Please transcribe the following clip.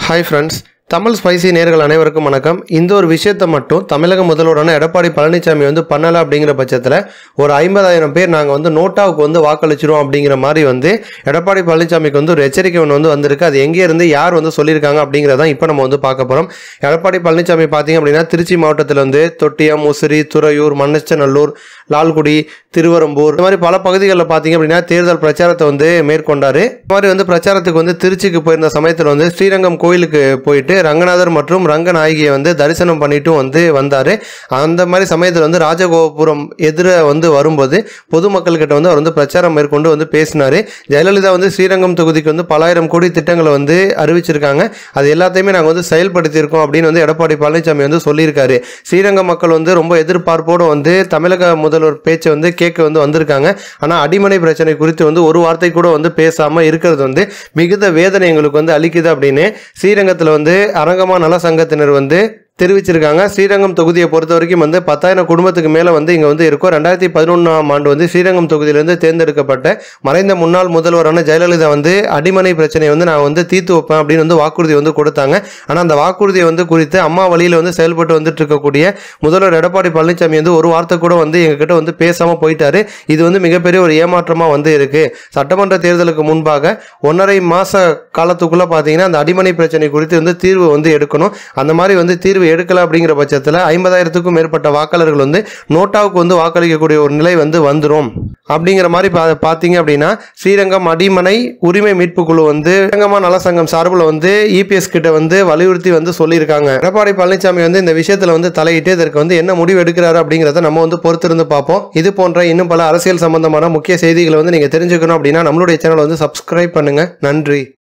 hi friends Tamil spicy நேர்கள் அனைவருக்கும் வணக்கம் இந்த ஒரு விஷயத்தை மட்டும் தமிழக முதல்வரான எடப்பாடி பழனிசாமி வந்து பண்ணலை அப்படிங்கிற பட்சத்தில் ஒரு ஐம்பதாயிரம் பேர் நாங்கள் வந்து நோட்டாவுக்கு வந்து வாக்களிச்சிரும் அப்படிங்கிற மாதிரி வந்து எடப்பாடி பழனிசாமிக்கு வந்து ஒரு எச்சரிக்கை ஒன்று வந்து வந்திருக்கு அது எங்கே இருந்து யார் வந்து சொல்லியிருக்காங்க அப்படிங்கிறதான் இப்போ நம்ம வந்து பார்க்க போகிறோம் எடப்பாடி பழனிசாமி பார்த்தீங்க அப்படின்னா திருச்சி மாவட்டத்தில் வந்து தொட்டியம் முசிறி துறையூர் மண்ணச்சநல்லூர் லால்குடி திருவரம்பூர் இந்த மாதிரி பல பகுதிகளில் பார்த்தீங்க அப்படின்னா தேர்தல் பிரச்சாரத்தை வந்து மேற்கொண்டாரு இந்த மாதிரி வந்து பிரச்சாரத்துக்கு வந்து திருச்சிக்கு போயிருந்த சமயத்தில் வந்து ஸ்ரீரங்கம் கோயிலுக்கு போயிட்டு ரங்கநாதர் மற்றும் ரங்கநாயகியை வந்து தரிசனம் பண்ணிட்டும் வந்து வந்தார் அந்த மாதிரி சமயத்தில் வந்து ராஜகோபுரம் எதிர வந்து வரும்போது பொதுமக்கள்கிட்ட வந்து அவர் வந்து பிரச்சாரம் மேற்கொண்டு வந்து பேசினார் ஜெயலலிதா வந்து ஸ்ரீரங்கம் தொகுதிக்கு வந்து பலாயிரம் கோடி திட்டங்களை வந்து அறிவிச்சிருக்காங்க அது எல்லாத்தையுமே நாங்கள் வந்து செயல்படுத்தியிருக்கோம் அப்படின்னு வந்து எடப்பாடி பழனிசாமி வந்து சொல்லியிருக்காரு ஸ்ரீரங்கம் மக்கள் வந்து ரொம்ப எதிர்பார்ப்போடு வந்து தமிழக முதல்வர் பேச்சை வந்து கேட்க வந்து வந்திருக்காங்க ஆனால் அடிமனை பிரச்சனை குறித்து வந்து ஒரு வார்த்தை கூட வந்து பேசாமல் இருக்கிறது வந்து மிகுந்த வேதனை எங்களுக்கு வந்து அளிக்குது அப்படின்னு ஸ்ரீரங்கத்தில் வந்து அரங்கமா நல சங்கத்தினர் வந்து தெரிவிச்சிருக்காங்க ஸ்ரீரங்கம் தொகுதியை பொறுத்த வரைக்கும் வந்து பத்தாயிரம் குடும்பத்துக்கு மேலே வந்து இங்கே வந்து இருக்கும் ரெண்டாயிரத்தி பதினொன்றாம் ஆண்டு வந்து ஸ்ரீரங்கம் தொகுதியிலேருந்து தேர்ந்தெடுக்கப்பட்ட மறைந்த முன்னாள் முதல்வரான ஜெயலலிதா வந்து அடிமனை பிரச்சனையை வந்து நான் வந்து தீர்த்து வைப்பேன் அப்படின்னு வந்து வாக்குறுதி வந்து கொடுத்தாங்க ஆனால் அந்த வாக்குறுதியை வந்து குறித்து அம்மா வழியில் வந்து செயல்பட்டு வந்துட்டு இருக்கக்கூடிய முதல்வர் எடப்பாடி பழனிசாமி வந்து ஒரு வார்த்தை கூட வந்து எங்ககிட்ட வந்து பேசாமல் போயிட்டாரு இது வந்து மிகப்பெரிய ஒரு ஏமாற்றமாக வந்து இருக்கு சட்டமன்ற தேர்தலுக்கு முன்பாக ஒன்றரை மாச காலத்துக்குள்ள பார்த்தீங்கன்னா அந்த அடிமனை பிரச்சனை குறித்து வந்து தீர்வு வந்து எடுக்கணும் அந்த மாதிரி வந்து தீர்வு எடுக்கல அப்படிங்கிற பட்சத்தில் ஐம்பதாயிரத்துக்கும் மேற்பட்ட வாக்காளர்கள் வந்து நோட்டாவுக்கு வந்து வாக்களிக்கக்கூடிய ஒரு நிலை வந்து வந்துடும் அப்படிங்கிற மாதிரி பா பார்த்தீங்க அப்படின்னா ஸ்ரீரங்கம் அடிமனை உரிமை மீட்பு குழு வந்து ஸ்ரீரங்கமா நலசங்கம் சார்பில் வந்து இபிஎஸ் கிட்ட வந்து வலியுறுத்தி வந்து சொல்லியிருக்காங்க எடப்பாடி பழனிசாமி வந்து இந்த விஷயத்தில் வந்து தலையிட்டு இதற்கு வந்து என்ன முடிவு எடுக்கிறாரு அப்படிங்கிறத நம்ம வந்து பொறுத்திருந்து பார்ப்போம் இது போன்ற இன்னும் பல அரசியல் சம்பந்தமான முக்கிய செய்திகளை வந்து நீங்கள் தெரிஞ்சுக்கணும் அப்படின்னா நம்மளுடைய சேனலை வந்து சப்ஸ்கிரைப் பண்ணுங்க நன்றி